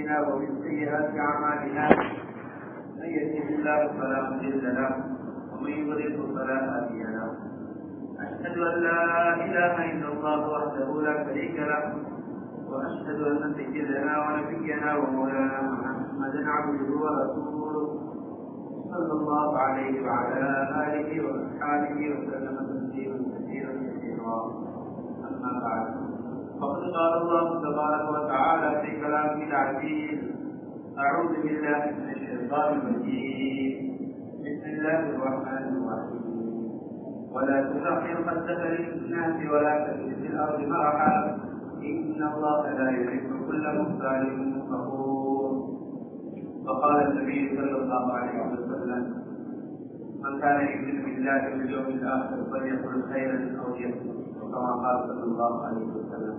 أنفسنا ومن سيئات أعمالنا من يهده الله فلا مضل له ومن يضلل فلا هادي له أشهد أن لا إله إلا الله وحده لا شريك له وأشهد أن سيدنا ونبينا ومولانا محمدا عبده ورسوله صلى الله عليه وعلى آله وأصحابه وسلم تسليما كثيرا كثيرا أما بعد فقد قال الله تبارك وتعالى في كلامه العزيز أعوذ بالله من الشيطان الرجيم بسم الله الرحمن الرحيم ولا تسخر خدك للناس ولا تمشي في الأرض مرحا إن الله لا يحب كل مختال فخور وقال النبي صلى الله عليه وسلم من كان يؤمن بالله واليوم الآخر فليقل خيرا أو ليصمت وكما قال صلى الله عليه وسلم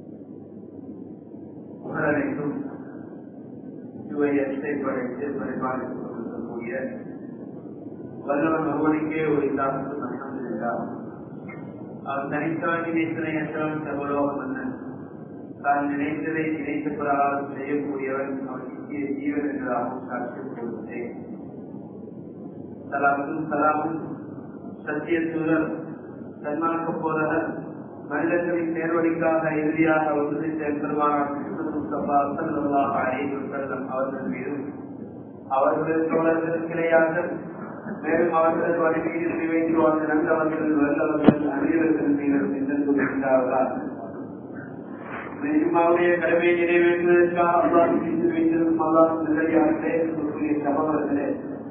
புகழனைத்தும் சுவையத்தை படைத்து பரிபாலித்துக் கொண்டிருக்கக்கூடிய வல்லவன் ஒருவனுக்கே ஒரு இல்லாமல் அல்ஹம்துலில்லாஹ் அவன் தனித்தவன் நினைத்தனையற்றவன் சர்வலோக மன்னன் தான் நினைத்ததை நினைத்த பிரகாரம் செய்யக்கூடியவன் அவன் நித்திய ஜீவன் என்றாகவும் சாட்சி கொடுத்தேன் சலாமும் சலாமும் சத்திய சூழல் சன்மார்க்க போதகர் மனிதர்களின் நேர்வழிக்காக இறுதியாக வந்து பெருமானார் அவர்கள் மீதும் அவர்களது தோழர்கள் கிளையாக மேலும் அவர்களது வலிமையில் வைத்து வாழ்ந்த நல்லவர்கள் வல்லவர்கள் அனைவர்கள் மீதும் சென்று கொண்டிருந்தார்களா நிஜமாவுடைய கடமையை நிறைவேற்றுவதற்காக அல்லாஹ் செய்து வைத்திருக்கும் அல்லாஹ் நல்லடியார்களே சொல்லக்கூடிய சகோதரர்களே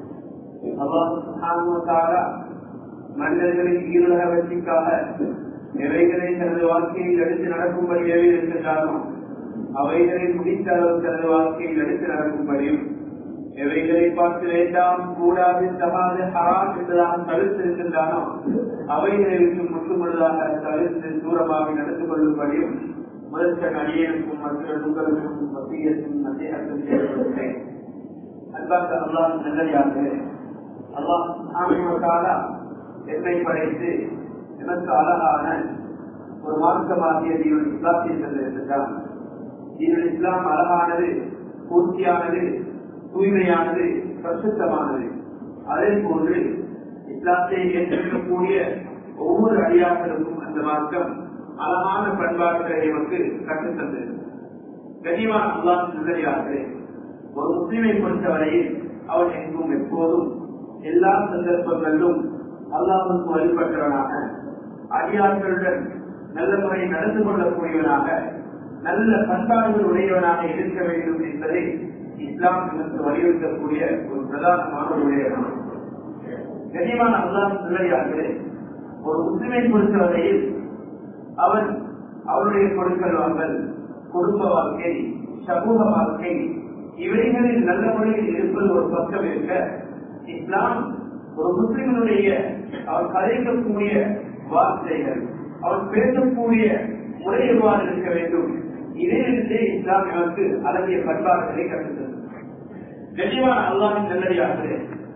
அல்லாஹ் மனிதர்களின் ஈருலக வெற்றிக்காக எவைகளை தனது வாழ்க்கையில் எடுத்து நடக்கும்படியவே இருக்கின்றானோ அவைகளை முடித்த அளவு தனது வாழ்க்கையில் எடுத்து நடக்கும்படியும் எவைகளை பார்த்து வேண்டாம் கூடாது தகாது ஹராம் என்பதாக தவிர்த்திருக்கின்றானோ அவைகளை விட்டு முற்றுமுழுதாக தவிர்த்து தூரமாக நடந்து கொள்ளும்படியும் முதற்க அடியனுக்கும் மற்ற உங்களுக்கும் வசியத்தும் நசையத்தும் செய்யப்படுகிறேன் அன்பாக அல்லாஹ் நல்லதாக அல்லாஹ் ஆமிவத்தாலா என்னை படைத்து எனக்கு அழகான ஒரு மார்க்கமாகிய தீவன் இஸ்லாத்தை தந்திருக்கிறான் தீவன் இஸ்லாம் அழகானது பூர்த்தியானது தூய்மையானது பிரசுத்தமானது அதே போன்று இஸ்லாத்தை ஏற்றிருக்கக்கூடிய ஒவ்வொரு அடியார்களுக்கும் அந்த மார்க்கம் அழகான பண்பாடுகளை நமக்கு கற்றுத்தந்தது கனிவான அல்லாஹ் சிந்தனையார்களே ஒரு முஸ்லிமை பொறுத்தவரையில் அவன் எங்கும் எப்போதும் எல்லா சந்தர்ப்பங்களிலும் அல்லாஹுக்கு வழிபட்டவனாக அடியார்களுடன் நல்ல முறை நடந்து கொள்ளக்கூடியவனாக நல்ல பண்பாடுகள் உடையவனாக இருக்க வேண்டும் என்பதை இஸ்லாம் நமக்கு வலியுறுத்தக்கூடிய ஒரு பிரதானமான ஒரு விடயம் கனிமான அல்லாஹ் பிள்ளையார்களே ஒரு முஸ்லிமை பொறுத்தவரையில் அவன் அவருடைய கொடுக்கல் வாங்கல் குடும்ப வாழ்க்கை சமூக வாழ்க்கை இவைகளில் நல்ல முறையில் இருப்பது ஒரு பக்கம் இருக்க இஸ்லாம் ஒரு முஸ்லிம்களுடைய அவர் கதைக்கக்கூடிய வார்த்தைகள் அவர் பேசக்கூடிய முறை எவ்வாறு இருக்க வேண்டும் இதிலிருந்தே இஸ்லாம் நமக்கு அழகிய பண்பாடுகளை கற்றுத்தது கனிவான அல்லாஹின் நல்லடியார்களே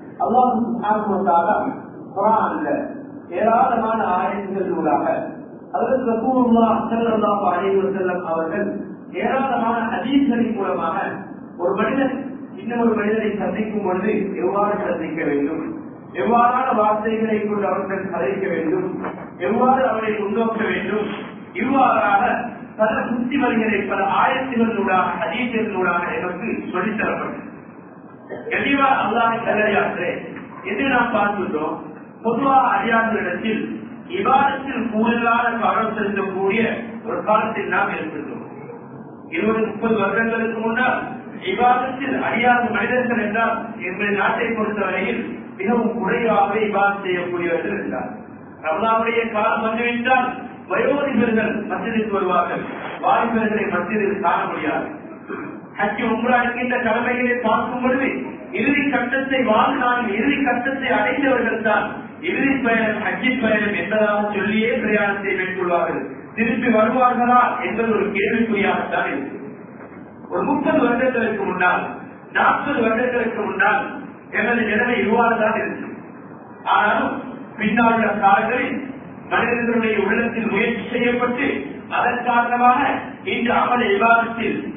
அல்லாஹ் குரான்ல ஏராளமான ஆயங்கள் நூலாக அதற்கு ரசூலுல்லா ஸல்லல்லாஹு அலைஹி வஸல்லம் அவர்கள் ஏராளமான ஹதீஸ்களின் மூலமாக ஒரு மனிதன் இன்னொரு மனிதனை சந்திக்கும் பொழுது எவ்வாறு சந்திக்க வேண்டும் எவ்வாறான வார்த்தைகளை கொண்டு அவர்கள் கதைக்க வேண்டும் எவ்வாறு அவரை முன்னோக்க வேண்டும் இவ்வாறாக பல புத்திமதிகளை பல ஆயத்தினூடாக அதீதத்தினூடாக எனக்கு சொல்லித்தரப்பட்டது கண்டிப்பா அல்லாஹ் கல்லறியாற்றே என்று நாம் பார்த்துள்ளோம் பொதுவாக அறியாதரிடத்தில் விவாதத்தில் கூடுதலான கவனம் செலுத்தக்கூடிய ஒரு காலத்தில் நாம் இருக்கின்றோம் இருபது முப்பது வருடங்களுக்கு முன்னால் விவாதத்தில் அறியாத மனிதர்கள் என்றால் எங்கள் நாட்டை பொறுத்தவரையில் மிகவும் குறைவாக விவாதம் செய்யக்கூடியவர்கள் என்றார் ரமலாவுடைய காலம் வந்துவிட்டால் வயோதிபர்கள் மத்தியதுக்கு வருவார்கள் வாலிபர்களை மத்தியதில் காண முடியாது ஹஜ் உங்களா இருக்கின்ற கடமைகளை பார்க்கும் பொழுது இறுதி கட்டத்தை வாழ்நாளில் இறுதி கட்டத்தை அடைந்தவர்கள் தான் இறுதி பயணம் ஹஜ்ஜி பயணம் என்பதாக சொல்லியே பிரயாணத்தை மேற்கொள்வார்கள் திருப்பி வருவார்களா என்பது ஒரு கேள்விக்குறியாகத்தான் இருக்கு ஒரு முப்பது வருடங்களுக்கு முன்னால் நாற்பது வருடங்களுக்கு முன்னால் எனது நிலைமை இவ்வாறு தான் இருக்கு ஆனாலும் பின்னால் உள்ள காலங்களில் மனிதர்களுடைய உள்ளத்தில் முயற்சி செய்யப்பட்டு அதன் காரணமாக இந்த அமல விவாதத்தில்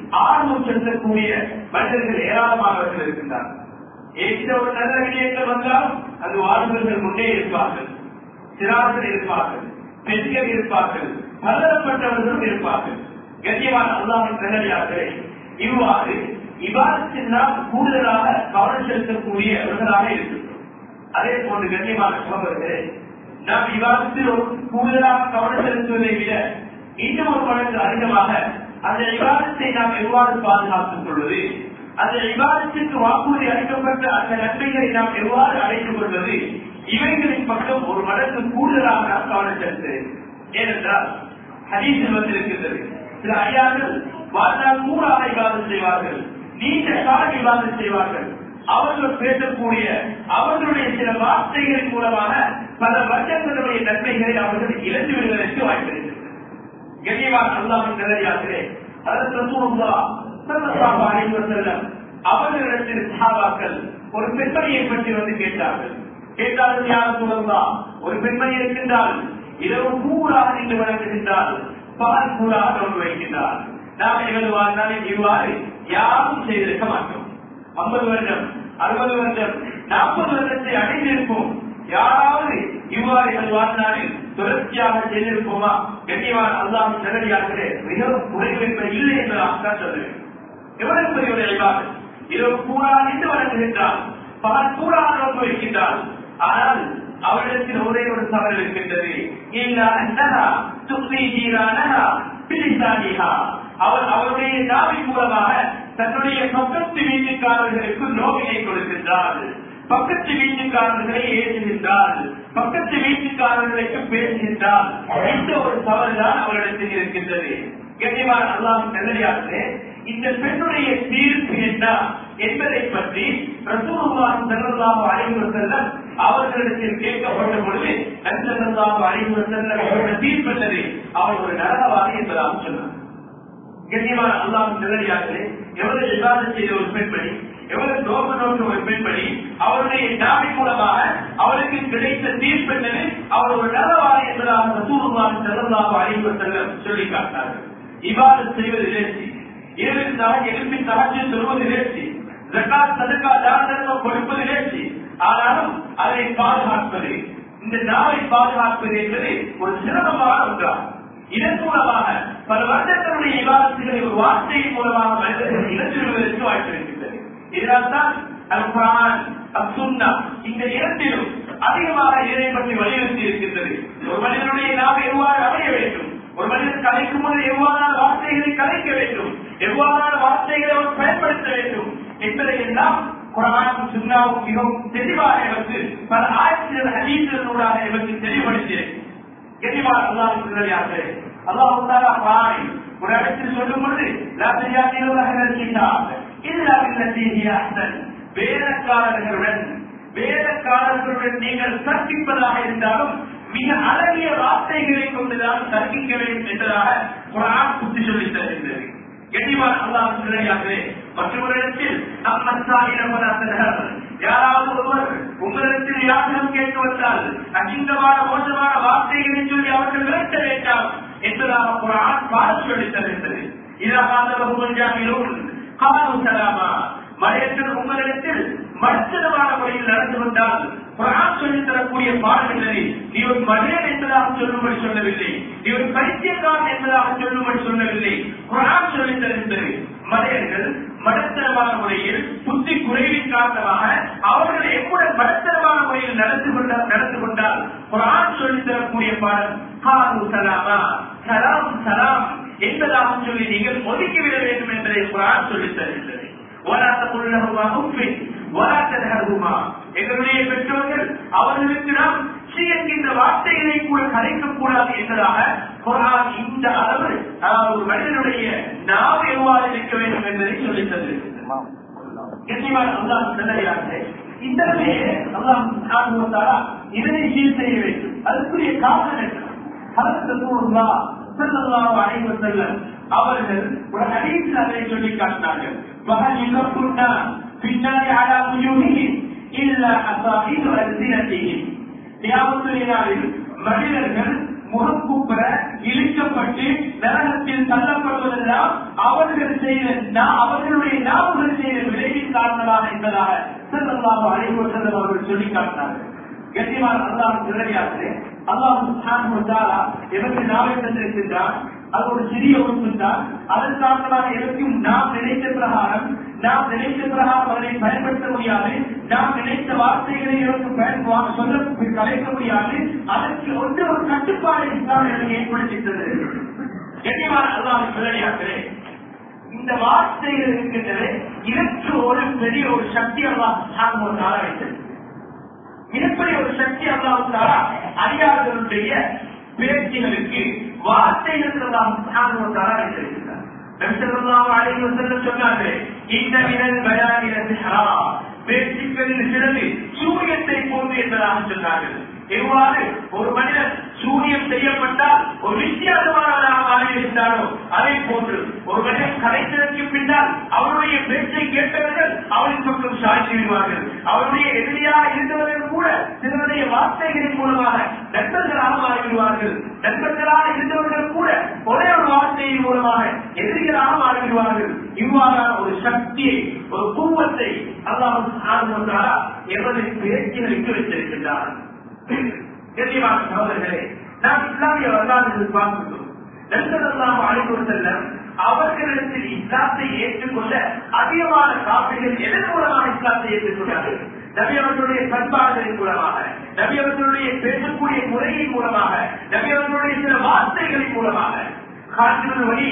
ஆர்வம் செலுத்தக்கூடிய மனிதர்கள் ஏராளமானவர்கள் இருக்கின்றார்கள் எந்த ஒரு நல்ல விடயங்கள் வந்தாலும் அது வாழ்வர்கள் முன்னே இருப்பார்கள் சிறார்கள் இருப்பார்கள் பெண்கள் இருப்பார்கள் பலதரப்பட்டவர்களும் இருப்பார்கள் கண்ணியமான அல்லாஹின் நல்லடியார்களே இவ்வாறு இவ்வாறத்தினால் கூடுதலாக கவனம் செலுத்தக்கூடியவர்களாக இருக்கின்றோம் அதே போன்று கண்ணியமான சகோதரர்களே நாம் விவாதத்தில் ஒரு கூடுதலாக கவனம் செலுத்துவதை விட இன்னும் ஒரு மடங்கு அதிகமாக அந்த விவாதத்தை நாம் எவ்வாறு பாதுகாத்துக் கொள்வது அந்த விவாதத்திற்கு வாக்குறுதி அளிக்கப்பட்ட அந்த நன்மைகளை நாம் எவ்வாறு அடைந்து கொள்வது இவைகளின் பக்கம் ஒரு மடங்கு கூடுதலாக நாம் கவனம் செலுத்துகிறேன் ஏனென்றால் ஹதீஸில் வந்திருக்கின்றது சில ஐயாக்கள் வாழ்நாள் கூறாக விவாதம் செய்வார்கள் நீண்ட கால விவாதம் செய்வார்கள் அவர்கள் பேசக்கூடிய அவர்களுடைய சில வார்த்தைகளின் மூலமாக பல வருடங்களுடைய நன்மைகளை அவர்கள் இழந்து விடுவதற்கு வாய்ப்பிருக்கிறது கண்ணியவான் அல்லாவின் நிலையாகிறே அவர்களிடத்தில் சஹாபாக்கள் ஒரு பெண்மணியை பற்றி வந்து கேட்டார்கள் கேட்டார்கள் யார் சொல்லலாம் ஒரு பெண்மணி இருக்கின்றால் இரவு கூறாக நின்று வழங்குகின்றால் பகல் கூறாக நோன்பு வைக்கின்றார் நாம் எங்களது வாழ்நாளில் இவ்வாறு யாரும் செய்திருக்க மாட்டோம் ஐம்பது வருடம் அறுபது வருடம் நாற்பது வருடத்தை அடைந்திருப்போம் யாராவது இவ்வாறு எங்கள் வாழ்நாளில் தொடர்ச்சியாக செய்திருப்போமா கண்ணியவான் அல்லாஹ் நிலடியார்களே மிகவும் குறைவு என்பது இல்லை என்பதாக தான் சொல்லுவேன் எவ்வளவு பெரிய ஒரு இயல்பாக இரவு கூறா நின்று வழங்குகின்றார் பகல் கூறாக நோக்கு வைக்கின்றார் ஆனால் அவரிடத்தில் ஒரே ஒரு தவறு இருக்கின்றது இல்ல அண்ணனா துக்தி ஜீரானஹா பிரிசானிஹா அவர் அவருடைய நாவின் மூலமாக தன்னுடைய பக்கத்து வீட்டுக்காரர்களுக்கு நோவினை கொடுக்கின்றார் பக்கத்து வீட்டுக்காரர்களை ஏற்றுகின்றார் பக்கத்து வீட்டுக்காரர்களுக்கு பேசுகின்றார் இந்த ஒரு தவறுதான் அவரிடத்தில் இருக்கின்றது கண்ணியமான அல்லாம் நல்லடியார்களே இந்த பெண்ணுடைய தீர்ப்பு என்ன என்பதை பற்றி ரசூலுல்லாஹி ஸல்லல்லாஹு அலைஹி வஸல்லம் அவர்களிடத்தில் கேட்கப்பட்ட பொழுது நபி ஸல்லல்லாஹு அலைஹி வஸல்லம் அவருடைய தீர்ப்பு என்னது அவர் ஒரு நரகவாதி என்பதாக சொன்னார் கண்ணியமான அல்லாஹ் நல்லடியார்களே எவ்வளவு விவாதம் செய்த ஒரு பெண்மணி எவ்வளவு நோக்கு நோக்க ஒரு பெண்மணி அவருடைய நாவின் மூலமாக அவருக்கு கிடைத்த தீர்ப்பு என்னது அவர் ஒரு நலவாரி என்பதாக ரசூலுல்லாஹி ஸல்லல்லாஹு அலைஹி வஸல்லம் சொல்லி காட்டினார்கள் இவ்வாறு செய்வது லேசி இரவில் நாள் எழுப்பி சாட்சி சொல்வது லேசி ஜக்காத் சதுக்கா தானம் கொடுப்பது லேசி ஆனாலும் அதை பாதுகாப்பது இந்த நாவை பாதுகாப்பது என்பது ஒரு சிரமமான ஒன்றாகும் இதன் மூலமாக பல வருடங்களுடைய விவாதத்துகளை ஒரு வார்த்தையின் மூலமாக மனிதர்கள் இழந்துவிடுவதற்கு வாய்ப்பிருக்கின்றது இதனால்தான் அல் குரான் அல் சுன்னா இந்த இரண்டிலும் அதிகமாக இதை பற்றி வலியுறுத்தி இருக்கின்றது ஒரு மனிதனுடைய நாம் எவ்வாறு அமைய வேண்டும் ஒரு மனிதன் கலைக்கும் போது எவ்வாறான வார்த்தைகளை கலைக்க வேண்டும் எவ்வாறான வார்த்தைகளை அவர் பயன்படுத்த வேண்டும் என்பதை எல்லாம் குரான் சுண்ணாவும் மிகவும் தெளிவாக எனக்கு பல ஆயிரத்தி ஹதீசுகளூடாக எனக்கு தெளிவுபடுத்தியது கெட்டிவார் அல்லாஹ் சொல்லுகிறார்கள் அல்லாஹ் தாலா குரானை ஒரு இடத்தில் சொல்லும் பொழுது லா தயாரிக்கிறார் இல்லா இல்லத்தி அஹ்சன் வேதக்காரர்களுடன் வேதக்காரர்களுடன் நீங்கள் கற்பிப்பதாக இருந்தாலும் மிக அழகிய வார்த்தைகளை கொண்டுதான் கற்பிக்க வேண்டும் என்பதாக குரான் புத்தி சொல்லி தருகிறது கெட்டிவார் அல்லாஹ் சொல்லுகிறார்களே மற்றொரு இடத்தில் யாராவது ஒருவர் உங்களிடத்தில் யாத்திரம் கேட்டு வந்தால் அகிந்தமான மோசமான வார்த்தைகளை சொல்லி அவர்கள் விரட்ட வேண்டாம் என்பதாக குரான் பாடம் சொல்லி தருகிறது இதாக காலமா மலையத்தில் உங்களிடத்தில் மருத்துவமான முறையில் நடந்து கொண்டால் குரான் சொல்லி தரக்கூடிய பாடங்களை நீ ஒரு மனிதன் என்பதாக சொல்லும்படி சொல்லவில்லை நீ ஒரு பைத்தியக்காரன் என்பதாக சொல்லும்படி சொல்லவில்லை குரான் சொல்லி தருகின்றது மலையர்கள் மடத்தனமான முறையில் புத்தி குறைவின் காரணமாக அவர்களை எவ்வளவு மடத்தனமான முறையில் நடந்து கொண்டால் நடந்து கொண்டால் குரான் சொல்லி தரக்கூடிய பாடம் காலு சலாமா சலாம் சலாம் என்பதாக சொல்லி நீங்கள் ஒதுக்கிவிட வேண்டும் என்பதை குரான் சொல்லி தருகின்றது எங்களுடைய பெற்றோர்கள் அவர்களுக்கு நாம் என்கின்ற வார்த்தைகளை கூட கலைக்க கூடாது என்பதாக குரான் இந்த அளவு அதாவது ஒரு மனிதனுடைய நாம் எவ்வாறு இருக்க வேண்டும் என்பதை சொல்லி தந்திருக்கிறது இந்த இதனை சீர் செய்ய வேண்டும் அதற்குரிய காரணம் என்ன அவர்கள் ஒரு அடியில் அதை சொல்லி காட்டினார்கள் மகன் இழப்புண்டா பின்னாடி ஆளாமுயூகி இல்ல அசாஹின் அல்சினத்தையும் தியாகத்தினாலில் மனிதர்கள் முகம் கூப்பிட இழுக்கப்பட்டு நரகத்தில் தள்ளப்படுவதெல்லாம் அவர்கள் செய்த நா- அவர்களுடைய நாவுகள் செய்த விளைவின் காரணமாக என்பதாக செல்லல்லாஹு அலைஹி வஸல்லம் அவர்கள் சொல்லி காட்டினார்கள் கண்ணியமான அல்லாஹ் நிலையாகவே அல்லாஹ் சுப்ஹானஹு வ தஆலா எதற்கு நாவை தந்திருக்கின்றான் அது ஒரு சிறிய உறுப்பு தான் அதன் காரணமாக எதற்கும் நாம் நினைத்த பிரகாரம் நாம் நினைத்த பிரகாரம் அதனை பயன்படுத்த முடியாது நாம் நினைத்த வார்த்தைகளை எனக்கு பயன்படுத்த சொல்ல கலைக்க முடியாது அதற்கு ஒன்று ஒரு கட்டுப்பாடு இஸ்லாம் எனக்கு ஏற்படுத்தித்தது கண்ணியமான அல்லாஹ் நிலையாகவே இந்த வார்த்தைகள் இருக்கின்றது இதற்கு ஒரு பெரிய ஒரு சக்தி அல்லாஹ் சுப்ஹானஹு வ தஆலா வைத்தது மிகப்பெரிய ஒரு சக்தி அல்லாவுக்காரா அறியாதவருடைய பேச்சுகளுக்கு வார்த்தைகள் அல்லாவுக்காரா வைத்திருக்கிறார் நபிசல்லாஹு அலைஹி வஸல்லம் சொன்னார்கள் இந்த மினல் பயானில சிஹரா பேச்சுக்களில் சிலது சூரியத்தை போன்று என்பதாக சொன்னார்கள் எவ்வாறு ஒரு மனிதன் சூரியம் செய்யப்பட்டால் ஒரு வித்தியாசமானவராக மாறியிருந்தாரோ அதை போன்று ஒரு மனிதன் கலைத்ததற்கு பின்னால் அவருடைய பேச்சை கேட்டவர்கள் அவரின் பக்கம் சாய்ந்து விடுவார்கள் அவருடைய எதிரியாக இருந்தவர்கள் கூட சிலருடைய வார்த்தைகளின் மூலமாக நண்பர்களாக மாறிவிடுவார்கள் நண்பர்களாக இருந்தவர்கள் கூட ஒரே ஒரு வார்த்தையின் மூலமாக எதிரிகளாக மாறிவிடுவார்கள் இவ்வாறான ஒரு சக்தியை ஒரு கூவத்தை அல்லாஹ் எமது பேச்சுகளுக்கு வைத்திருக்கின்றார் கண்ணியமான சகோதரர்களே நாம் இஸ்லாமிய வரலாறுகள் பார்க்கிறோம் நெல்சல்லாம் அழைப்பு செல்லம் அவர்களிடத்தில் இஸ்லாத்தை ஏற்றுக்கொள்ள அதிகமான காப்பிகள் எதன் மூலமாக இஸ்லாத்தை ஏற்றுக்கொண்டார்கள் நபி அவர்களுடைய பண்பாடுகளின் மூலமாக நபி அவர்களுடைய பேசக்கூடிய முறையின் மூலமாக நபி அவர்களுடைய சில வார்த்தைகளின் மூலமாக காற்றின் வழி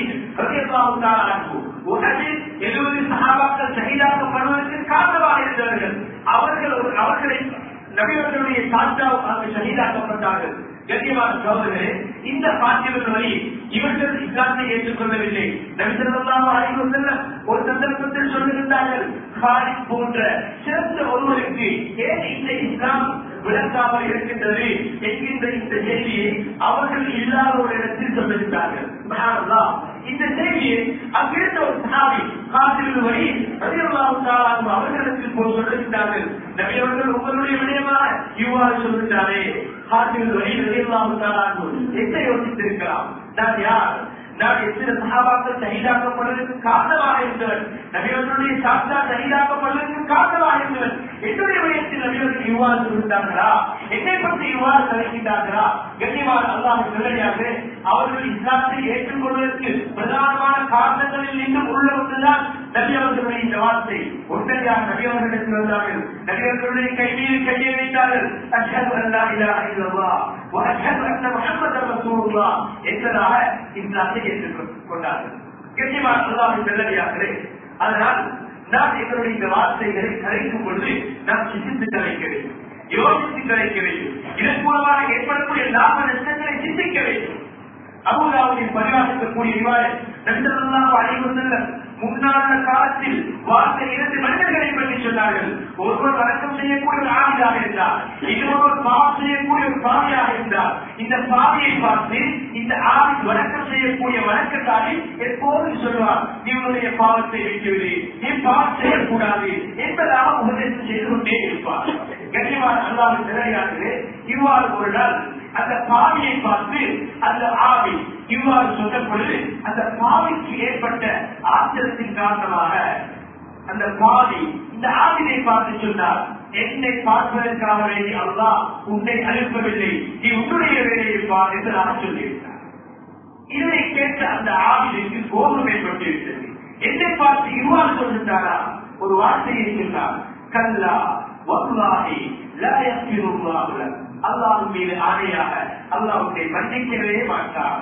உலகில் எழுபது சகாபாக்கள் சகிதாக்கப்படுவதற்கு காரணமாக இருந்தவர்கள் அவர்கள் ஒரு அவர்களை நபியவர்களுடைய சாட்சாவுக்காக ஷஹீதாக்கப்பட்டார்கள் கண்ணியமான சகோதரர்களே இந்த பாக்கியவர்கள் வழி இவர்கள் இஸ்லாத்தை ஏற்றுக்கொள்ளவில்லை நபிசல்லாம அழைப்பு செல்ல ஒரு சந்தர்ப்பத்தில் சொல்லுகின்றார்கள் ஹாரிஸ் போன்ற சிறந்த ஒருவருக்கு ஏன் இந்த இஸ்லாம் விளக்காமல் இருக்கின்றது என்கின்ற இந்த செய்தியை அவர்கள் இல்லாத ஒரு இடத்தில் சொல்லுகின்றார்கள் சுப்ஹானல்லாஹ். இந்த செய்தியை அங்கிருந்த ஒரு சஹாபி காத்திருந்த வழி ரலியல்லாஹு அவர்களுக்கு போய் சொல்லுகின்றார்கள் நபி அவர்கள் உங்களுடைய விடயமாக இவ்வாறு சொல்லுகின்றாரே காத்திருந்த வழி ரலியல்லாஹு என்ன யோசித்திருக்கலாம் நான் யார் நான் எத்தனை சகாபாக்கள் சகிதாக்கப்படுவதற்கு காரணமாக இருந்தவன் நபியவர்களுடைய சாத்தா சகிதாக்கப்படுவதற்கு காரணமாக இருந்தவன் என்னுடைய வயசில் நபியவர்கள் இவ்வாறு சொல்கின்றார்களா என்னை பற்றி இவ்வாறு கலைக்கின்றார்களா கண்ணியமான அல்லாஹ் சொல்லடியாக அவர்கள் இஸ்லாத்தை ஏற்றுக்கொள்வதற்கு பிரதானமான காரணங்களில் இன்னும் உள்ள ஒன்றுதான் நபி அவர்களுடைய இந்த வார்த்தை ஒன்றையாக நபி அவர்களிடத்தில் வந்தார்கள் நபி அவர்களுடைய கை மீது கையை வைத்தார்கள் அஷ்ஹது அல்லா இலாஹ இல்லல்லாஹ் வ அஷ்ஹது அன்ன முஹம்மதர் ரசூலுல்லாஹ் என்பதாக இஸ்லாத்தை ஏற்றுக்கொண்டார்கள் கண்ணியமான அல்லாஹ் நல்லடியார்களே அதனால் நாம் எங்களுடைய இந்த வார்த்தைகளை கலைக்கும் பொழுது நாம் சிந்தித்து கலைக்க வேண்டும் யோசித்து கலைக்க வேண்டும் இதன் மூலமாக ஏற்படக்கூடிய லாப நஷ்டங்களை சிந்திக்க வேண்டும் அபுதாவுடைய பரிவாசிக்கக்கூடிய இவ்வாறு நண்பர்களாக அழைவு செல்ல முன்னாள் காலத்தில் வாழ்ந்த இரண்டு மனிதர்களை பற்றி சொன்னார்கள் ஒருவர் வணக்கம் செய்யக்கூடிய ஒரு ஆவியாக இருந்தார் இன்னொருவர் பாவம் செய்யக்கூடிய ஒரு பாவியாக இருந்தார் இந்த பாவியை பார்த்து இந்த ஆவி வணக்கம் செய்யக்கூடிய வணக்கத்தாரி எப்போதும் சொல்வார் நீ உன்னுடைய பாவத்தை வைக்கவில்லை நீ பாவம் செய்யக்கூடாது என்பதாக உபதேசம் செய்து கொண்டே இருப்பார் கண்ணியமான அல்லாஹ் நிலையாகவே இவ்வாறு ஒரு நாள் அந்த பாவியை பார்த்து அந்த ஆவி இவ்வாறு சொன்ன பொழுது அந்த பாவிக்கு ஏற்பட்ட ஆத்திரத்தின் காரணமாக அந்த பாவி இந்த ஆவினை பார்த்து சொன்னார் என்னை பார்ப்பதற்காக வேண்டி அல்லாஹ் உன்னை அனுப்பவில்லை நீ உன்னுடைய வேலையை பார் என்பதாக சொல்லியிருந்தார் இதை கேட்ட அந்த ஆவிற்கு கோபம் ஏற்பட்டிருக்கிறது என்னை பார்த்து இவ்வாறு சொல்கின்றாரா ஒரு வார்த்தையை சொன்னார் கல்லா வல்லாஹி லா யக்ஃபிருல்லாஹு லக் அல்லாஹ் மீது ஆணையாக அல்லாஹ் உன்னை மன்னிக்கவே மாட்டார்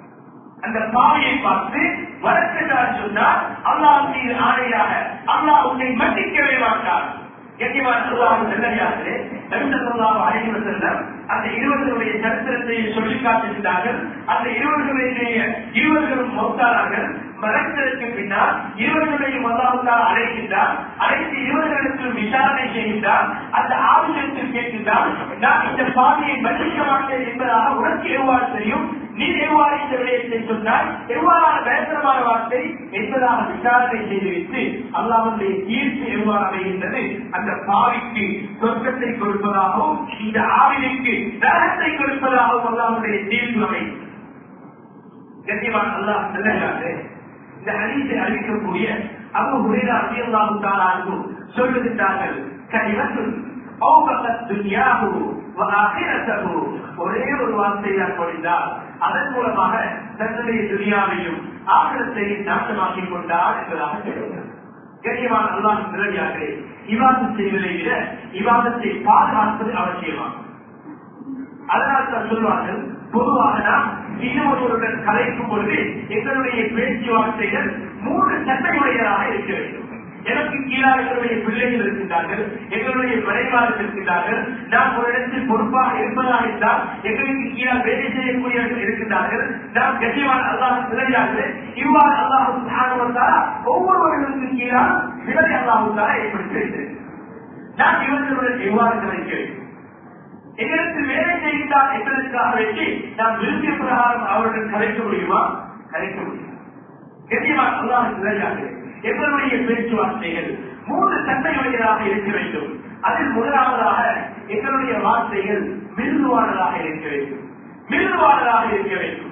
அந்த பாவியை பார்த்து வழக்கத்தார் சொன்னார் அல்லாஹ் மீது ஆணையாக அல்லாஹ் உன்னை மன்னிக்கவே மாட்டார் கண்ணியமான அல்லாஹ் நல்லடியார்களே நபிசல்லாஹு அலைஹி வஸல்லம் அந்த இருவர்களுடைய சரித்திரத்தை சொல்லி காட்டுகின்றார்கள் அந்த இருவர்களுடைய இருவர்களும் மௌத்தானார்கள் மறைத்ததற்கு பின்னால் இருவர்களையும் அல்லாஹால் அழைக்கின்றார் அழைத்து இருவர்களுக்கும் விசாரணை செய்கின்றார் அந்த ஆளுநருக்கு கேட்கின்றார் நான் இந்த பாவியை மன்னிக்க மாட்டேன் என்பதாக உனக்கு எவ்வாறு தெரியும் நீ எவ்வாறு இந்த விடயத்தை சொன்னாய் எவ்வாறான பயங்கரமான வார்த்தை என்பதாக விசாரணை செய்துவிட்டு அல்லாவுடைய தீர்ப்பு எவ்வாறு அமைகின்றது அந்த பாவிக்கு சொர்க்கத்தை கொடுப்பதாகவும் இந்த ஆவிலுக்கு நரகத்தை கொடுப்பதாகவும் அல்லாவுடைய தீர்ப்பு அமையும் கண்ணியமான அல்லாஹ் செல்லுகிறாரு இந்த ஹதீஸை அறிவிக்கக்கூடிய அபு ஹுரைரா ரலியல்லாஹு தஆலா அன்ஹு சொல்லுகின்றார்கள் கலிமத்துன் அவுகத் துன்யாஹு வ ஆகிரத்தஹு ஒரே ஒரு வார்த்தை தான் முடிந்தால் அதன் மூலமாக தன்னுடைய துனியாவையும் ஆகிரத்தையும் நாசமாக்கிக் கொண்டார் என்பதாக சொல்லுகிறார் கண்ணியமான அல்லாஹ் நிரடியார்களே இவாதம் செய்வதை விட இவாதத்தை பாதுகாப்பது அவசியமாகும் அதனால் தான் சொல்வார்கள் பொதுவாக நாம் இன்னொருவருடன் கலைக்கும் பொழுது எங்களுடைய பேச்சுவார்த்தைகள் மூன்று தன்மையுடையதாக இருக்க வேண்டும் எனக்கு கீழாக எங்களுடைய பிள்ளைகள் இருக்கின்றார்கள் எங்களுடைய மறைவாளர்கள் இருக்கின்றார்கள் நாம் ஒரு இடத்தில் பொறுப்பாக இருப்பதாக இருந்தால் எங்களுக்கு கீழாக வேலை செய்யக்கூடியவர்கள் இருக்கின்றார்கள் நாம் கண்ணியமான அல்லாஹ் விளையாடு இவ்வாறு அல்லாஹ் ஒவ்வொருவர்களுக்கு கீழாக விலை அல்லாஹ் ஏற்படுத்தி வைத்திருக்கிறார் நான் இவர்களுடன் எவ்வாறு கலைக்க வேண்டும் எங்களுக்கு வேலை செய்தால் என்பதற்காக வேண்டி நாம் விரும்பிய பிரகாரம் அவர்கள் கலைக்க முடியுமா கலைக்க முடியும் கண்ணியமா அல்லாஹ் நிலையாக எங்களுடைய பேச்சுவார்த்தைகள் மூன்று தன்மையுடையதாக இருக்க வேண்டும் அதில் முதலாவதாக எங்களுடைய வார்த்தைகள் மிருதுவானதாக இருக்க வேண்டும் மிருதுவானதாக இருக்க வேண்டும்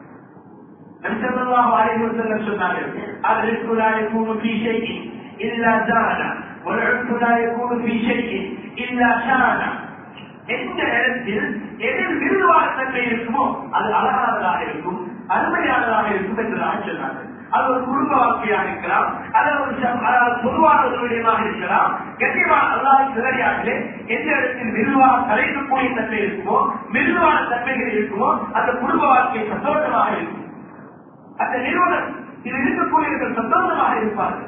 நபிசல்லாஹு அலைஹி வஸல்லம் சொன்னார்கள் الرزق لا يكون في شيء إلا زانه والعرف لا يكون في شيء إلا شانه எந்த இடத்தில் எதில் விருதுவான தன்மை இருக்குமோ அது அழகானதாக இருக்கும் அருமையானதாக இருக்கும் என்பதாக சொன்னார்கள் அது ஒரு குடும்ப வாழ்க்கையாக இருக்கலாம் அல்லது ஒரு சம்- அதாவது பொதுவான ஒரு விடயமாக இருக்கலாம் கண்டிப்பாக அல்லாஹ் சிறடியாகவே எந்த இடத்தில் மெதுவாக கலைக்கக்கூடிய தன்மை இருக்குமோ மெதுவான தன்மைகள் இருக்குமோ அந்த குடும்ப வாழ்க்கை சந்தோஷமாக இருக்கும் அந்த நிறுவனம் இது இருக்கக்கூடியவர்கள் சந்தோஷமாக இருப்பார்கள்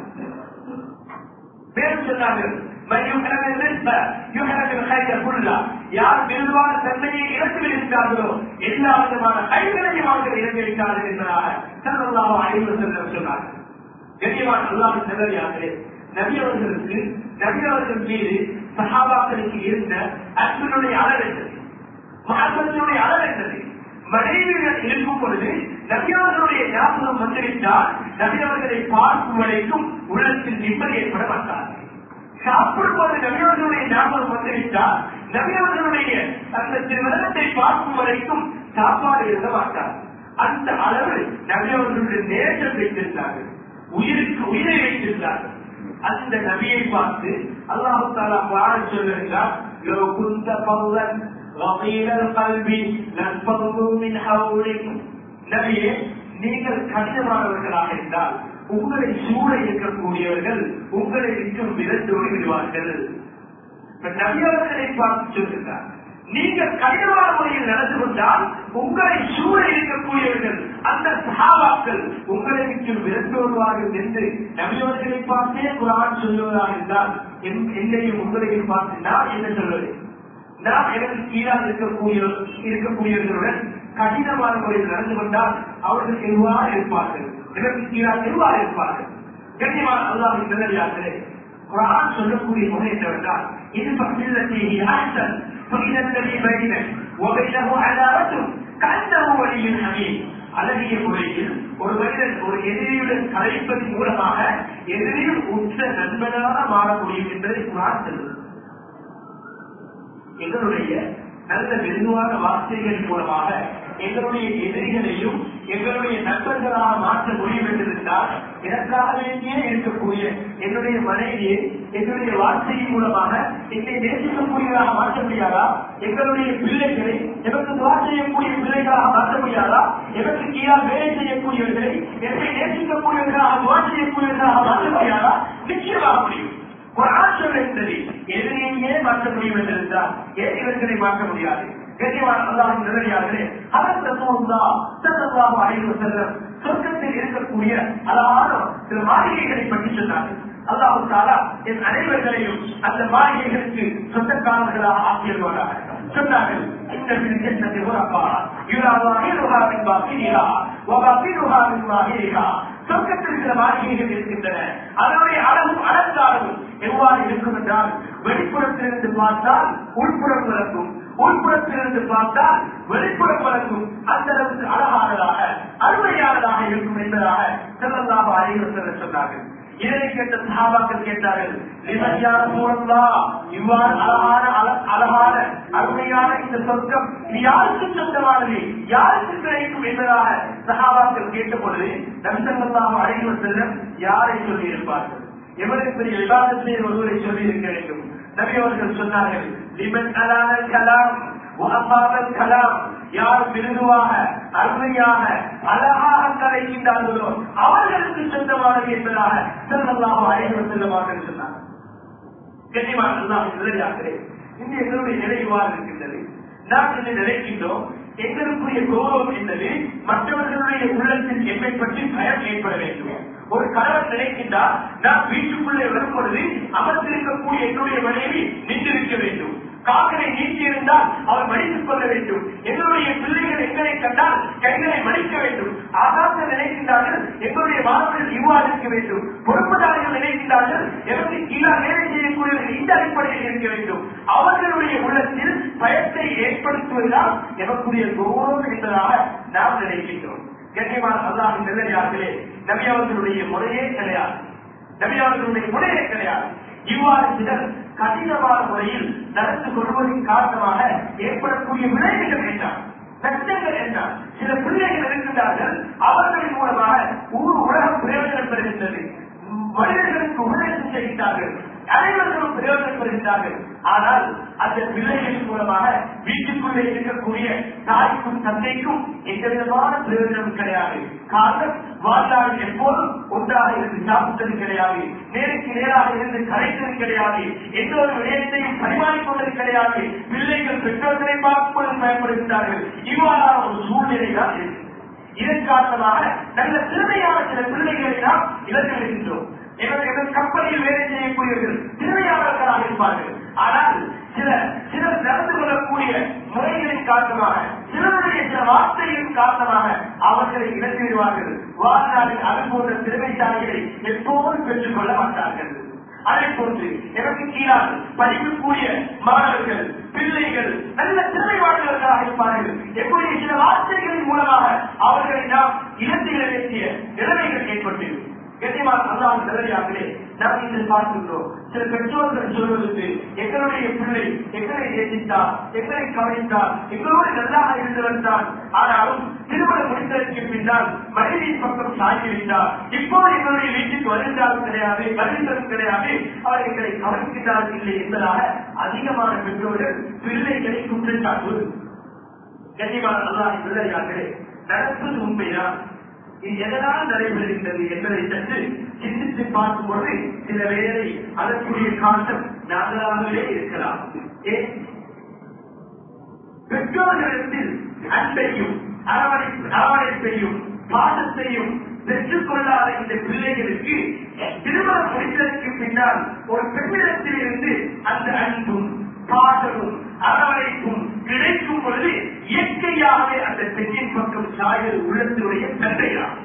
மேலும் சொன்னார்கள் "மன் யுஹரம الرزق யுஹரம الخير كله." யார் மெதுவான தன்மையை இழந்து விடுகிறார்களோ எல்லா விதமான கைகளையும் அவர்கள் இழந்து விட்டார்கள் என்பதாக சல்லல்லாஹு அலைஹி வஸல்லம் சொன்னார்கள் கண்ணியமான அல்லாஹ் நல்லதாகவே நபி அவர்களுக்கு நபி அவர்கள் மீது சஹாபாக்களுக்கு இருந்த அன்பினுடைய அளவு என்னது மகத்துவத்தினுடைய அளவு என்னது மனைவிகள் இருக்கும் பொழுது நபியவர்களுடைய ஞாபகம் வந்துவிட்டால் நபியவர்களை பார்க்கும் வரைக்கும் உள்ளத்தில் நிம்மதி ஏற்பட மாட்டார் சாப்பிடும் போது நபியவர்களுடைய ஞாபகம் வந்துவிட்டால் நபியவர்களுடைய அந்த திருமணத்தை பார்க்கும் வரைக்கும் சாப்பாடு இருக்க மாட்டார் அந்த அளவு நபியவர்களுடைய நேசம் வைத்திருந்தார்கள் உயிருக்கு உயிரை வைத்திருந்தார்கள் அந்த நபியை பார்த்து அல்லாஹு தாலா பாட சொல்லுகிறார் لو كنت فضلا غضيل القلب لانفضوا من حولك நபியே நீங்கள் கடினமானவர்களாக இருந்தால் உங்களை சூழ இருக்கக்கூடியவர்கள் உங்களை விட்டும் விரட்டோடி விடுவார்கள் இப்ப நபி அவர்களை பார்த்து சொல்லுகிறார் நீங்கள் கடினமான முறையில் நடந்து கொண்டால் உங்களை சூழ இருக்கக்கூடியவர்கள் அந்த சகாபாக்கள் உங்களை விட்டு விரட்டோடுவார்கள் என்று நபியவர்களை பார்த்தே குரான் சொல்லுவதாக இருந்தால் என்- என்னையும் உங்களையும் பார்த்து நான் என்ன சொல்வது நாம் எனக்கு கீழாக இருக்கக்கூடிய இருக்கக்கூடியவர்களுடன் கடினமான முறையில் நடந்து கொண்டால் அவர்கள் எவ்வாறு இருப்பார்கள் எனக்கு கீழாக எவ்வாறு இருப்பார்கள் கண்ணியமான அல்லாஹின் நல்லதார்களே குரான் சொல்லக்கூடிய முறை என்னவென்றால் இது பகிர்ந்தத்தை ஆசன் புனிதத்தனை பைனன் وبينه عداوة كأنه ولي حميد அழகிய முறையில் ஒரு மனிதன் ஒரு எதிரியுடன் கலைப்பதன் மூலமாக எதிரியும் உற்ற நண்பனாக மாற முடியும் என்பதை குரான் சொல்லுது எங்களுடைய நல்ல மெதுவான வார்த்தைகளின் மூலமாக எங்களுடைய எதிரிகளையும் எங்களுடைய நண்பர்களாக மாற்ற முடியும் என்றிருந்தால் எனக்காக வேண்டியே இருக்கக்கூடிய என்னுடைய மனைவியை என்னுடைய வார்த்தையின் மூலமாக என்னை நேசிக்கக்கூடியதாக மாற்ற முடியாதா எங்களுடைய பிள்ளைகளை எங்களுக்கு துவா செய்யக்கூடிய பிள்ளைகளாக மாற்ற முடியாதா எங்களுக்கு கீழாக வேலை செய்யக்கூடியவர்களை என்னை நேசிக்கக்கூடியவர்களாக துவா செய்யக்கூடியவர்களாக மாற்ற முடியாதா நிச்சயமாக முடியும் ஒரு ஆட்சியில் இருந்தது எதிரியே மாற்ற முடியும் என்றிருந்தால் எதிரிகளை மாற்ற முடியாது கண்ணியமான அல்லாஹ் நிலையாகவே அவர் தத்துவம்தா சத்தமாக அழைத்து செல்லும் சொர்க்கத்தில் இருக்கக்கூடிய அழகான சில மாளிகைகளை பற்றி சொன்னார்கள் அல்லாஹு தாலா என் அனைவர்களையும் அந்த மாளிகைகளுக்கு சொந்தக்காரர்களாக ஆக்கியவர்களாக சொன்னார்கள் இந்த ஜன்னதி உரப்பா யுரா வாஹிருஹா மின் பாத்தினிஹா வ பாத்தினுஹா மின் வாஹிரிஹா சொர்க்கத்தில் சில மாளிகைகள் இருக்கின்றன அதனுடைய அளவும் அடர்ந்த அளவும் எவ்வாறு இருக்கும் என்றால் வெளிப்புறத்திலிருந்து பார்த்தால் உள்புறம் விளக்கும் உள்புறத்திலிருந்து பார்த்தால் வெளிப்புறம் வழங்கும் அந்த அளவுக்கு அழகானதாக அருமையானதாக இருக்கும் என்பதாக செல்லல்லாம அறிவுறுத்தல் சொன்னார்கள் இதனை கேட்ட சகாபாக்கள் கேட்டார்கள் லிமன்யான சூழல்லா இவ்வாறு அழகான அழ- அழகான அருமையான இந்த சொர்க்கம் இது யாருக்கு சொந்தமானது யாருக்கு கிடைக்கும் என்பதாக சகாபாக்கள் கேட்ட பொழுது நபிசல்லாம அறிவு செல்லம் யாரை சொல்லி இருப்பார்கள் எவ்வளவு பெரிய விவாதத்தை ஒருவரை சொல்லி இருக்க வேண்டும் நபி அவர்கள் சொன்னார்கள் லிமன் அலான கலாம் வஅசாபல் கலாம் யார் மிருதுவாக அருமையாக அழகாக கலைக்கின்றார்களோ அவர்களுக்கு சொந்தமானது என்பதாக செல்லலாம் அழைவு செல்லமாக சொன்னார் கண்ணியமான அல்லாஹ் நிலையாகிறே இந்த எங்களுடைய நிலை இவ்வாறு இருக்கின்றது நாம் இன்று நினைக்கின்றோம் எங்களுக்குரிய கௌரவம் என்பது மற்றவர்களுடைய உள்ளத்தில் எம்மை பற்றி பயம் ஏற்பட வேண்டும் ஒரு கணவன் நினைக்கின்றார் நான் வீட்டுக்குள்ளே வரும் பொழுது அமர்ந்திருக்கக்கூடிய என்னுடைய மனைவி நின்றிருக்க வேண்டும் காக்கனை நீக்கி இருந்தால் அவர் மடித்துக் கொள்ள வேண்டும் எங்களுடைய பிள்ளைகள் எங்களை கண்டால் கைகளை மடிக்க வேண்டும் ஆகாச நினைக்கின்றார்கள் எங்களுடைய மாணவர்கள் இவ்வாறு இருக்க வேண்டும் பொறுப்புதாரிகள் நினைக்கின்றார்கள் எனக்கு கீழாக வேலை செய்யக்கூடியவர்கள் இந்த அடிப்படையில் இருக்க வேண்டும் அவர்களுடைய உள்ளத்தில் பயத்தை ஏற்படுத்துவதுதான் எமக்குரிய கௌரவம் என்பதாக நாம் நினைக்கின்றோம் கண்ணியமான அல்லாஹின் நிலையார்களே நபி அவர்களுடைய முறையே கிடையாது நபி அவர்களுடைய முறையே கிடையாது இவ்வாறு சிலர் கடினமான முறையில் நடந்து கொள்வதன் காரணமாக ஏற்படக்கூடிய விளைவுகள் என்றார் கஷ்டங்கள் என்றார் சில பிள்ளைகள் இருக்கின்றார்கள் அவர்களின் மூலமாக ஊர் உலகம் பிரயோஜனம் பெறுகின்றது மனிதர்களுக்கு உபதேசம் செய்கின்றார்கள் அனைவர்களும் பிரயோஜனம் பெறுகின்றார்கள் ஆனால் அந்த பிள்ளைகளின் மூலமாக வீட்டுக்குள்ளே இருக்கக்கூடிய தாய்க்கும் தந்தைக்கும் எந்த விதமான பிரயோஜனம் கிடையாது காரணம் வாழ்நாள் எப்போதும் ஒன்றாக இருந்து சாப்பிட்டது கிடையாது நேருக்கு நேராக இருந்து கரைத்தது கிடையாது எந்த ஒரு விடயத்தையும் பரிமாறிக்கொண்டது கிடையாது பிள்ளைகள் பெற்றோர்களை பார்க்கும்போது பயன்படுகின்றார்கள் இவ்வாறான ஒரு சூழ்நிலை தான் இருக்கு இதன் காரணமாக நல்ல திறமையான சில பிள்ளைகளை நாம் இழந்திருக்கின்றோம் எங்கள் எங்கள் கம்பெனியில் வேலை செய்யக்கூடியவர்கள் திறமையாளர்களாக இருப்பார்கள் ஆனால் சில சிலர் நடந்து கொள்ளக்கூடிய முறைகளின் காரணமாக சிலருடைய சில வார்த்தைகளின் காரணமாக அவர்களை இழந்து விடுவார்கள் வாழ்நாளில் அது போன்ற திறமைசாலிகளை எப்போதும் பெற்றுக் கொள்ள மாட்டார்கள் அதை போன்று எனக்கு கீழால் படிக்கக்கூடிய மாணவர்கள் பிள்ளைகள் நல்ல திறமைவாளர்களாக இருப்பார்கள் எப்படி சில வார்த்தைகளின் மூலமாக அவர்களை நாம் இழந்து விட வேண்டிய நிலைமைகள் ஏற்பட்டிருக்கும் கண்ணியமான அல்லாஹ் நிலையாகவே நாம் இன்று பார்க்கின்றோம் சில பெற்றோர்கள் சொல்வதற்கு எங்களுடைய பிள்ளை எங்களை நேசித்தார் எங்களை கவனித்தார் எங்களோடு நல்லாக இருந்து வந்தார் ஆனாலும் திருமணம் முடித்ததற்கு பின்னால் மனைவியின் பக்கம் சாய்ந்துவிட்டார் இப்போது எங்களுடைய வீட்டுக்கு வருகின்றாலும் கிடையாது வருகின்றதும் கிடையாது அவர் எங்களை கவனிக்கின்றார் இல்லை என்பதாக அதிகமான பெற்றோர்கள் பிள்ளைகளை குற்றச்சாட்டு கண்ணியமான அல்லாஹ் நிலையாகவே நடப்பது உண்மைதான் இது எதனால் நடைபெறுகின்றது என்பதை சற்று சிந்தித்து பார்க்கும்போது சில வேலை அதற்குரிய காரணம் நாங்களாகவே இருக்கலாம் ஏன் பெற்றோர்களிடத்தில் அன்பையும் அரவணைப்பு அரவணைப்பையும் பாசத்தையும் பெற்றுக் கொள்ளாத இந்த பிள்ளைகளுக்கு திருமணம் முடித்ததற்கு பின்னால் ஒரு பெண்ணிடத்தில் இருந்து அந்த அன்பும் பாசமும் அரவணைப்பும் கிடைக்கும் பொழுது இயற்கையாகவே அந்த பெண்ணின் பக்கம் சாயல் உள்ளத்தினுடைய தந்தையாகும்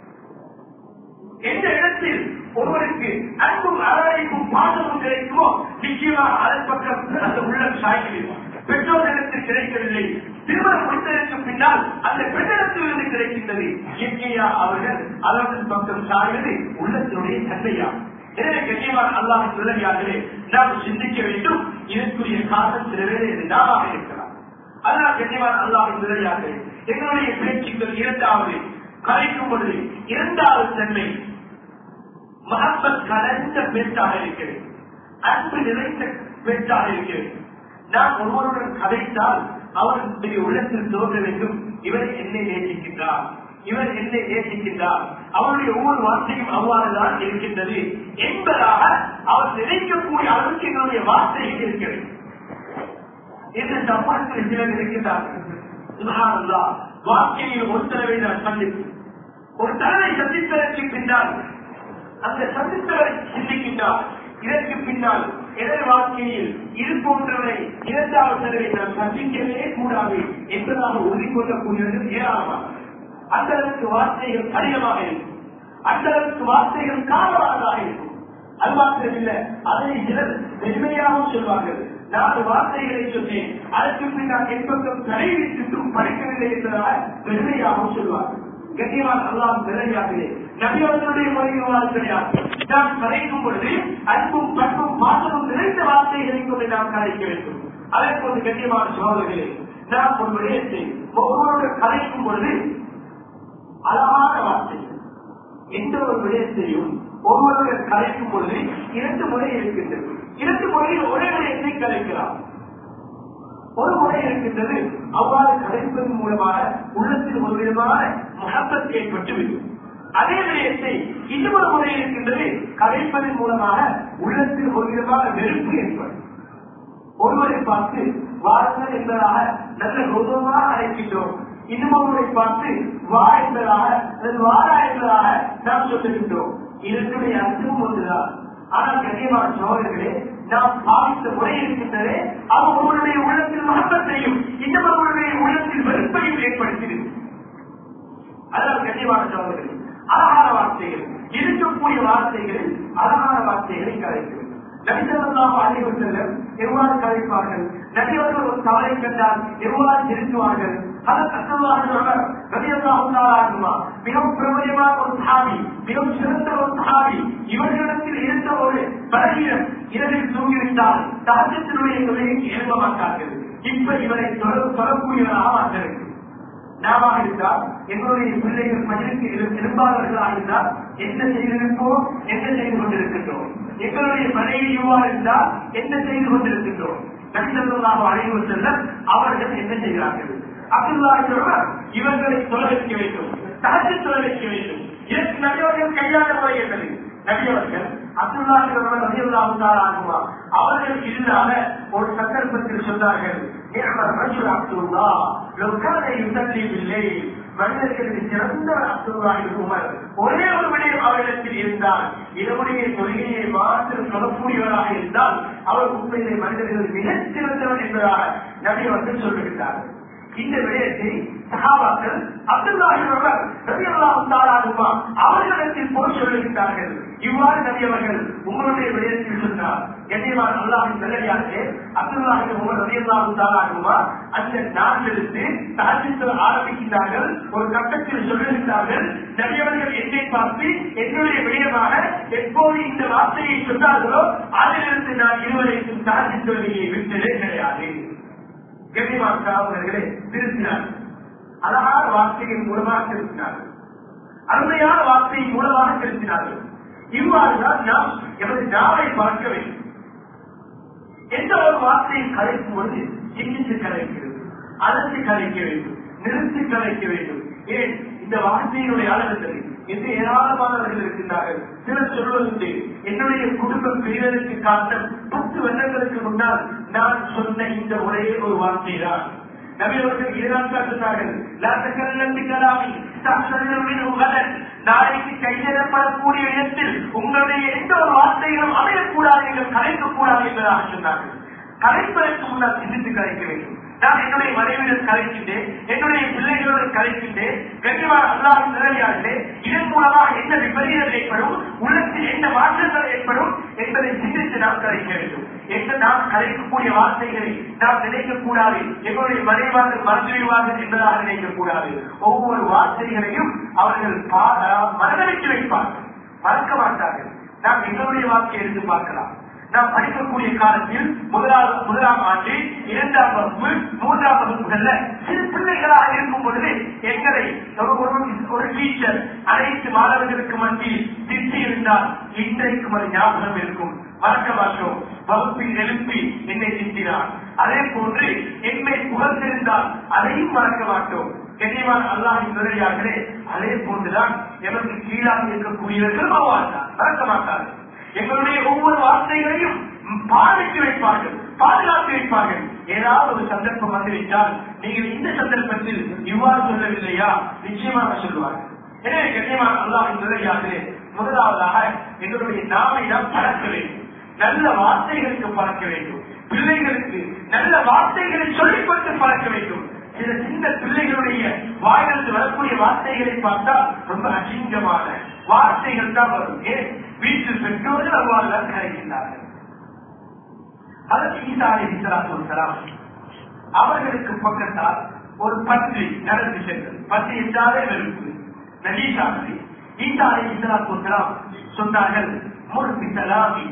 எந்த இடத்தில் ஒருவருக்கு அன்பும் அரவணைப்பும் பாசமும் கிடைக்குமோ நிச்சயமாக அதன் பக்கம் அந்த உள்ளம் சாய்கிறது பெற்றோரிடத்தில் கிடைக்கவில்லை திருமணம் முடித்ததற்கு பின்னால் அந்த பெண்ணிடத்திலிருந்து கிடைக்கின்றது இயற்கையா அவர்கள் அதன் பக்கம் சாய்வது உள்ளத்தினுடைய தந்தையாகும் எனவே கண்ணியமான அல்லாஹ் சொல்லவியாகவே நாம் சிந்திக்க வேண்டும் இதற்குரிய காரணம் சில வேலை நாமாக இருக்கலாம் அதனால் கண்ணியமான அல்லாஹ் சொல்லவியாகவே எங்களுடைய பேச்சுக்கள் இரண்டாவது கலைக்கும் பொழுது இரண்டாவது தன்மை மகப்பத் கலந்த பேச்சாக இருக்கிறது அன்பு நிறைந்த பேச்சாக இருக்கிறது நாம் ஒருவருடன் கதைத்தால் அவருடைய உள்ளத்தில் தோன்ற வேண்டும் இவர் என்னை நேசிக்கின்றார் இவர் என்னை நேசிக்கின்றார் அவருடைய ஒவ்வொரு வார்த்தையும் அவ்வாறுதான் இருக்கின்றது என்பதாக அவர் நினைக்கக்கூடிய அளவுக்கு எங்களுடைய வார்த்தைகள் இருக்கிறது இந்த சம்பளத்தில் சிலர் இருக்கின்றார்கள் சுபஹானல்லாஹ், வாழ்க்கையில் ஒரு தடவை நான் சந்திப்பு ஒரு தடவை சந்தித்ததற்கு பின்னால் அந்த சந்தித்தவரை சிந்திக்கின்றார் இதற்கு பின்னால் எனது வாழ்க்கையில் இது போன்றவரை இரண்டாவது தடவை நான் சந்திக்கவே கூடாது என்பதாக உறுதி கொள்ளக்கூடியவர்கள் ஏராளமாக அந்த அளவுக்கு வார்த்தைகள் கடினமாக இருக்கும் அந்த அளவுக்கு வார்த்தைகள் காரணமானதாக இருக்கும் அது மாத்திரமில்லை அதை சிலர் பெருமையாகவும் சொல்வார்கள் நாலு வார்த்தைகளை சொன்னேன் அதற்கு பின் நான் என்பக்கம் தலைவி சுற்றும் படிக்கவில்லை என்பதாக பெருமையாக சொல்வார்கள் கண்ணியமான அல்லாம் நிலையாகவே நபியவர்களுடைய முறையுமாறு கிடையாது நாம் கலைக்கும் பொழுது அன்பும் பண்பும் பாசமும் நிறைந்த வார்த்தைகளை கொண்டு நாம் கலைக்க வேண்டும் அதே போன்று கண்ணியமான சோதர்களே நாம் ஒரு விடயத்தை ஒவ்வொருவரும் கலைக்கும் பொழுது அழகான வார்த்தைகள் எந்த ஒரு விடயத்தையும் ஒவ்வொருவருடைய கலைக்கும் பொழுது இரண்டு முறை இருக்கின்றது இரண்டு முறையில் ஒரே விடயத்தை கலைக்கலாம் ஒரு முறை இருக்கின்றது அவ்வாறு கலைப்பதன் மூலமாக உள்ளத்தில் ஒரு விதமான மகப்பத் ஏற்பட்டுவிடும் அதே விடயத்தை இன்னொரு முறை இருக்கின்றது கலைப்பதன் மூலமாக உள்ளத்தில் ஒரு விதமான வெறுப்பு ஏற்படும் ஒருவரை பார்த்து வாருங்கள் என்பதாக நல்ல கௌரவமாக அழைக்கின்றோம் இன்னொருவரை பார்த்து வா என்பதாக அல்லது வாரா என்பதாக நாம் சொல்லுகின்றோம் இதனுடைய அர்த்தமும் ஒன்றுதான் ஆனால் கண்ணியமான சோழர்களே நாம் பாவித்த முறை இருக்கின்றதே அது ஒருவருடைய உள்ளத்தில் மகப்பத்தையும் இன்னொருவருடைய உள்ளத்தில் வெறுப்பையும் ஏற்படுத்தினது அதனால் கண்ணியமான சோழர்களே அழகான வார்த்தைகள் இருக்கக்கூடிய வார்த்தைகளில் அழகான வார்த்தைகளை கலைக்கிறது நபிசல்லாஹு அலைஹி வஸல்லம் எவ்வாறு கலைப்பார்கள் நபியவர்கள் ஒரு தவறை கண்டால் எவ்வாறு திருத்துவார்கள் அதற்கு அசல்லாஹு ரலியல்லாஹு தஆலா அன்ஹுமா மிகவும் பிரபலியமான ஒரு சஹாபி மிகவும் சிறந்த ஒரு சஹாபி இவர்களிடத்தில் இருந்த ஒரு பலவீனம் இரவில் தூங்கிவிட்டால் தகஜத்தினுடைய தொழிலை எழுத மாட்டார்கள் இப்ப இவரை தொடரக்கூடியவராக மாற்றிருக்கு நாம இருந்தால் எங்களுடைய பிள்ளைகள் மனிதனுக்கு எழும்பாளர்களாக இருந்தால் என்ன செய்திருப்போம் என்ன செய்து கொண்டிருக்கின்றோம் எங்களுடைய மனைவி இவ்வாறு இருந்தால் என்ன செய்து கொண்டிருக்கின்றோம் நபிசல்லாஹு அழைவு செல்ல அவர்கள் என்ன செய்கிறார்கள் அப்துல்லா சொல்றார் இவர்களை தொலை வைக்க வேண்டும் தகச்சு தொலை வைக்க வேண்டும் இதற்கு நபியவர்கள் கையாள முறை என்பது நபியவர்கள் அப்துல்லா ஆகுமா அவர்கள் இல்லாத ஒரு சந்தர்ப்பத்தில் சொன்னார்கள் மனிதர்களுக்கு சிறந்தவர் அப்துல்லா உமர் ஒரே ஒரு விடயம் அவரிடத்தில் இருந்தால் இரவுடைய கொள்கையை மாற்றம் சொல்லக்கூடியவராக இருந்தால் அவர் உண்மையிலே மனிதர்கள் மிகச் சிறந்தவர் என்பதாக நபி அவர்கள் சொல்லுகின்றார்கள் இந்த விடயத்தை சகாபாக்கள் அப்துல்லாஹிவர் ரவி அல்லாஹுமா அவர்களிடத்தில் போய் சொல்லுகின்றார்கள் இவ்வாறு நபி அவர்கள் உங்களுடைய விடயத்தில் சொன்னார் கண்ணியமான அல்லாஹின் நல்லடியார்களே அப்துல்லாஹி உமர் ரவி அல்லாஹுமா அந்த நாட்டிலிருந்து தாஜித்தில் ஆரம்பிக்கின்றார்கள் ஒரு கட்டத்தில் சொல்லுகின்றார்கள் நபி அவர்கள் என்னை பார்த்து என்னுடைய விடயமாக எப்போது இந்த வார்த்தையை சொன்னார்களோ அதிலிருந்து நான் இருவரைக்கும் தாஜித் தொழிலை விட்டதே கிடையாது கண்ணியமானவர்களே திருத்தினார் அழகான வார்த்தையின் மூலமாக திருத்தினார்கள் அருமையான வார்த்தையின் மூலமாக திருத்தினார்கள் இவ்வாறுதான் நாம் எமது நாவை பார்க்க வேண்டும் எந்த ஒரு வார்த்தையை கலைக்கும் பொழுது சிந்தித்து கலைக்கிறது அதற்கு கலைக்க வேண்டும் நிறுத்தி கலைக்க வேண்டும் ஏன் இந்த வார்த்தையினுடைய அளவு என்று ஏராளமானவர்கள் இருக்கின்றார்கள் சிலர் சொல்வதுண்டு என்னுடைய குடும்பம் பிரிவதற்கு காரணம் பத்து வருடங்களுக்கு முன்னால் நான் சொன்ன இந்த ஒரே ஒரு வார்த்தை தான் நபியவர்கள் இதுதான் சொன்னார்கள் நாளைக்கு கையெழப்படக்கூடிய இடத்தில் உங்களுடைய எந்த ஒரு வார்த்தைகளும் அமையக்கூடாது என்று கலைக்கக்கூடாது என்பதாக சொன்னார்கள் கலைப்பதற்கு முன்னால் சிந்தித்து கலைக்க வேண்டும் நான் என்னுடைய மனைவியுடன் கலைக்கின்றேன் என்னுடைய பிள்ளைகளுடன் கலைக்கின்றேன் கண்டிப்பாக அல்லாவின் நிலையாகவே இதன் மூலமாக என்ன விபரீதம் ஏற்படும் உள்ளத்தில் என்ன மாற்றங்கள் ஏற்படும் என்பதை சிந்தித்து நாம் கலைக்க வேண்டும் என்று நாம் கலைக்கக்கூடிய வார்த்தைகளை நாம் நினைக்கக்கூடாது எங்களுடைய மறைவார்கள் மறந்துவிடுவார்கள் என்பதாக நினைக்கக்கூடாது ஒவ்வொரு வார்த்தைகளையும் அவர்கள் மனதளித்து வைப்பார்கள் மறக்க மாட்டார்கள் நாம் எங்களுடைய வார்த்தையை எடுத்து பார்க்கலாம் நாம் படிக்கக்கூடிய காலத்தில் முதலாவது முதலாம் ஆண்டு இரண்டாம் வகுப்பு மூன்றாம் வகுப்புகள்ல சிறு பிள்ளைகளாக இருக்கும் பொழுது எங்களை ஒரு டீச்சர் அனைத்து மாணவர்களுக்கு மத்தியில் திட்டி இருந்தால் இன்றைக்கும் அது ஞாபகம் இருக்கும் மறக்க மாட்டோம் வகுப்பில் எழுப்பி என்னை திட்டினார் அதே போன்று என்னை புகழ்ந்திருந்தால் அதையும் மறக்க மாட்டோம் கண்ணியமான அல்லாஹின் நிலையாகவே அதே போன்றுதான் எமக்கு கீழாக இருக்கக்கூடியவர்கள் மறக்க மாட்டார்கள் எங்களுடைய ஒவ்வொரு வார்த்தைகளையும் பாதித்து வைப்பார்கள் பாதுகாத்து வைப்பார்கள் ஏதாவது ஒரு சந்தர்ப்பம் வந்துவிட்டால் நீங்கள் இந்த சந்தர்ப்பத்தில் இவ்வாறு சொல்லவில்லையா நிச்சயமாக சொல்லுவார்கள் எனவே கண்ணியமான அல்லாஹின் நிலையாகவே முதலாவதாக எங்களுடைய நாவை நாம் பழக்க வேண்டும் நல்ல வார்த்தைகளுக்கு பழக்க வேண்டும் பிள்ளைகளுக்கு நல்ல வார்த்தைகளை சொல்லிக் கொடுத்து பழக்க வேண்டும் சில சின்ன பிள்ளைகளுடைய வாயிலிருந்து வரக்கூடிய வார்த்தைகளை பார்த்தால் ரொம்ப அசிங்கமான வார்த்தைகள் தான் வரும் ஏன் வீட்டில் பெற்றோர்கள் அவ்வாறுதான் கிடைக்கின்றார்கள் அதற்கு ஈசா அலி இஸ்லாத்து வசலாம் அவர்களுக்கு பக்கத்தால் ஒரு பன்றி நடந்து சென்றது பன்றி என்றாலே வெறுப்பு நஜீசாமி ஈசா அலி இஸ்லாத்து வசலாம் சொன்னார்கள் முழுப்பி சலாமி